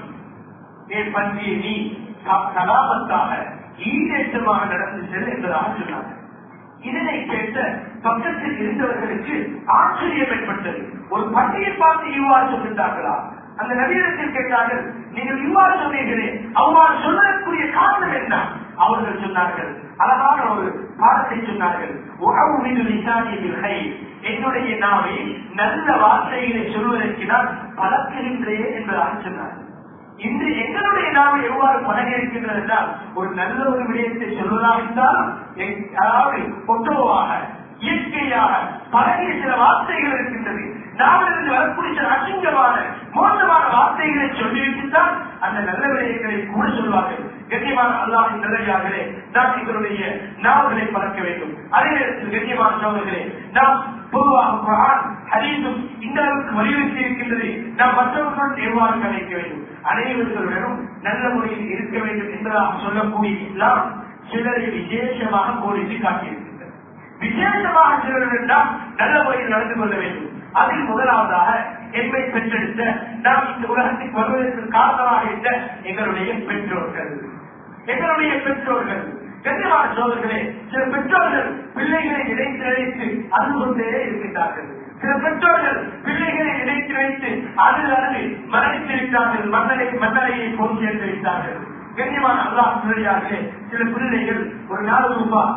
ஏ பன்றியை நீ சலாமத்தாக ஈடேற்றமாக நடந்து செல் என்பதாக சொன்னார்கள் இதனை கேட்ட பக்கத்தில் இருந்தவர்களுக்கு ஆச்சரியம் ஏற்பட்டது ஒரு பண்டிகை பார்த்து இவ்வாறு சொல்லிட்டார்களா அந்த நவீனத்தில் கேட்டார்கள் நீங்கள் இவ்வாறு சொன்னீர்களே அவ்வாறு சொல்லக்கூடிய காரணம் என்ன அவர்கள் சொன்னார்கள் அழகான ஒரு பாடத்தை சொன்னார்கள் உறவு மீது விசாரியை என்னுடைய நாவை நல்ல வார்த்தைகளை சொல்வதற்கு நான் பழக்குகின்றேன் என்பதாக சொன்னார்கள் இன்று எங்களுடைய நாம எவ்வாறு பழக இருக்கின்றது என்றால் ஒரு நல்ல ஒரு விடயத்தை சொல்வதாக இருந்தாலும் அதாவது பொட்டோவாக இயற்கையாக பழகிய சில வார்த்தைகள் இருக்கின்றது நாவிலிருந்து வரக்கூடிய சில அசிங்கமான மோசமான வார்த்தைகளை சொல்லிவிட்டுத்தான் அந்த நல்ல விடயங்களை கூட சொல்வார்கள் கண்ணியமான அல்லாவின் நல்லதாகவே நாம் எங்களுடைய நாவுகளை பழக்க வேண்டும் அதே நேரத்தில் கண்ணியமான சோழர்களே நாம் பொதுவாக குரான் ஹதீஸும் இந்த அளவுக்கு வலியுறுத்தி இருக்கின்றது நாம் மற்றவர்களுடன் எவ்வாறு கலைக்க வேண்டும் அனைவர்களுடனும் நல்ல முறையில் இருக்க வேண்டும் என்பதாக சொல்லக்கூடிய இஸ்லாம் சிலரை விசேஷமாக கோரித்து காட்டியிருக்கின்றது விசேஷமாக சிலருடன் நாம் நல்ல முறையில் நடந்து கொள்ள வேண்டும் அதில் முதலாவதாக எம்மை பெற்றெடுத்த நாம் இந்த உலகத்துக்கு வருவதற்கு காரணமாக இருந்த எங்களுடைய பெற்றோர்கள் எங்களுடைய பெற்றோர்கள் கண்ணியமான சோதர்களே சில பெற்றோர்கள் பிள்ளைகளை நினைத்து நினைத்து அது கொண்டே இருக்கின்றார்கள் சில பெற்றோர்கள் பிள்ளைகளை நினைத்து வைத்து அதில் அருள் மரணித்திருக்கிறார்கள் மன்னரை மன்னரையை போல் சேர்ந்து வைத்தார்கள் கண்ணியமான அல்லாஹ் பிள்ளையாக சில பிள்ளைகள் ஒரு நாலு ரூபாய்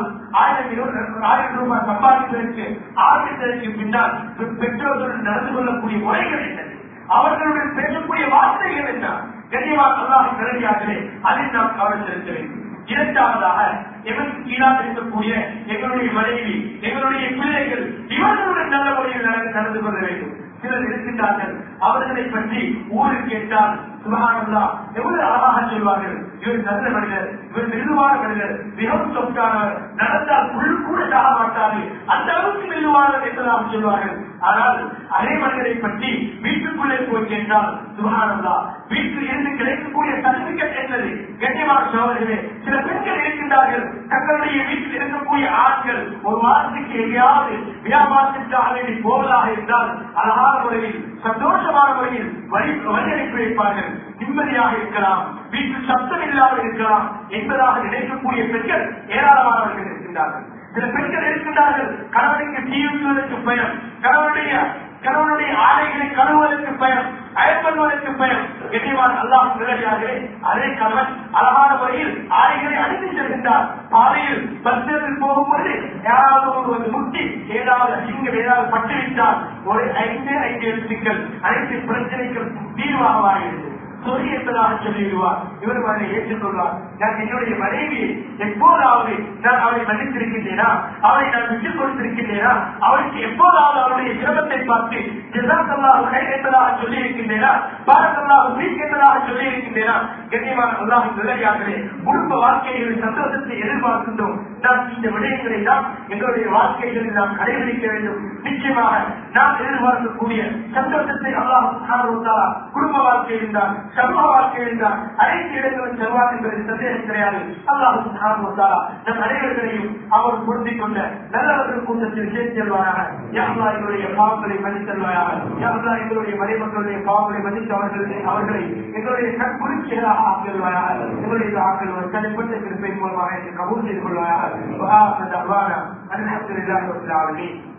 ஆயிரம் ஆயிரம் ரூபாய் சம்பாதிப்பதற்கு ஆரம்பித்ததற்கு பின்னால் பெற்றோர்களுடன் நடந்து கொள்ளக்கூடிய முறைகள் என்ன அவர்களுடன் பேசக்கூடிய வார்த்தைகள் என்ன கண்ணியமான அல்லாஹ் பிள்ளையாகவே அதில் நாம் கவனம் செலுத்த வேண்டும் இரண்டாவதாக எங்களுக்கு கீழாக இருக்கக்கூடிய எங்களுடைய மனைவி எங்களுடைய பிள்ளைகள் இவர்களுடன் நல்ல முறையில் நடந்து கொள்ள வேண்டும் சிலர் இருக்கின்றார்கள் அவர்களை பற்றி ஊரு கேட்டால் சுபகானந்தா எவ்வளவு அழகாக சொல்வார்கள் இவர் நல்ல மனிதர் இவர் மெதுவான மனிதர் மிகவும் சொற்கானவர் நடந்தால் புல் கூட சாக மாட்டார்கள் அந்த அளவுக்கு மெதுவானவர் என்றெல்லாம் சொல்வார்கள் ஆனால் அதே மனிதரை பற்றி வீட்டுக்குள்ளே போய் கேட்டால் சுபகானந்தா வீட்டில் இருந்து கிடைக்கக்கூடிய சர்டிபிகேட் என்னது கண்ணியமான சோழர்களே சில பெண்கள் இருக்கின்றார்கள் தங்களுடைய வீட்டில் இருக்கக்கூடிய ஆண்கள் ஒரு மாதத்துக்கு எங்கேயாவது வியாபாரத்திற்காக வேண்டி போவதாக இருந்தால் அழகான முறையில் சந்தோஷமான முறையில் வழி வழி அனுப்பி வைப்பார்கள் நிம்மதியாக இருக்கலாம் வீட்டில் சத்தம் இல்லாமல் இருக்கலாம் என்பதாக நினைக்கக்கூடிய பெண்கள் ஏராளமானவர்கள் இருக்கின்றார்கள் சில பெண்கள் இருக்கின்றார்கள் கணவனுக்கு தீவுவதற்கு பயம் கணவனுடைய கணவனுடைய ஆடைகளை கழுவுவதற்கு பயம் அயற்படுவதற்கு பயம் கண்ணியமான அல்லாஹ் நிலையாகவே அதே கணவன் அழகான முறையில் ஆடைகளை அணிந்து செல்கின்றார் பாதையில் பஸ்ஸில் போகும்போது யாராவது ஒரு வந்து முட்டி ஏதாவது அசிங்கம் ஏதாவது பட்டுவிட்டால் ஒரு ஐந்து ஐந்து எழுத்துக்கள் அனைத்து பிரச்சனைகள் தீர்வாக வாழ்கிறது சொல்லி என்பதாக சொல்லிடுவார் இவர் மகனை ஏற்றுக்கொள்வார் நான் என்னுடைய மனைவியை எப்போதாவது நான் அவளை மன்னித்திருக்கின்றேனா அவளை நான் விட்டுக் கொடுத்திருக்கின்றேனா அவளுக்கு எப்போதாவது அவளுடைய சிரமத்தை பார்த்து ஜிசாக்கல்லாஹு கை என்பதாக சொல்லி இருக்கின்றேனா பாரக்கல்லாஹு வீக் என்பதாக சொல்லி இருக்கின்றேனா கண்ணியமான அல்லாஹ் நிலையாகவே குடும்ப வாழ்க்கைகளில் சந்தோஷத்தை எதிர்பார்க்கின்றோம் நாம் இந்த விடயங்களை தான் எங்களுடைய வாழ்க்கைகளில் நாம் கடைபிடிக்க வேண்டும் நிச்சயமாக நாம் எதிர்பார்க்கக்கூடிய சந்தோஷத்தை அல்லாஹ் குடும்ப வாழ்க்கையில் தான் சமூக வாழ்க்கையில் தான் அனைத்து இடங்களும் செல்வார் என்பது சந்தேகம் கிடையாது அல்லாஹ் நம் அனைவர்களையும் அவர் பொருந்திக் கொண்ட நல்லவர்கள் கூட்டத்தில் சேர்த்து செல்வாராக யாருலா எங்களுடைய பாவங்களை மன்னித்தல்வாயாக யாருலா எங்களுடைய மறைமக்களுடைய பாவங்களை மன்னித்து அவர்களை அவர்களை எங்களுடைய கற்புரிச்சிகளாக ஆக்கிடுவாயாக எங்களுடைய ஆக்கள் தனிப்பட்ட திருப்பை மூலமாக கபூல் செய்து கொள்வாயாக الحمد لله رب العالمين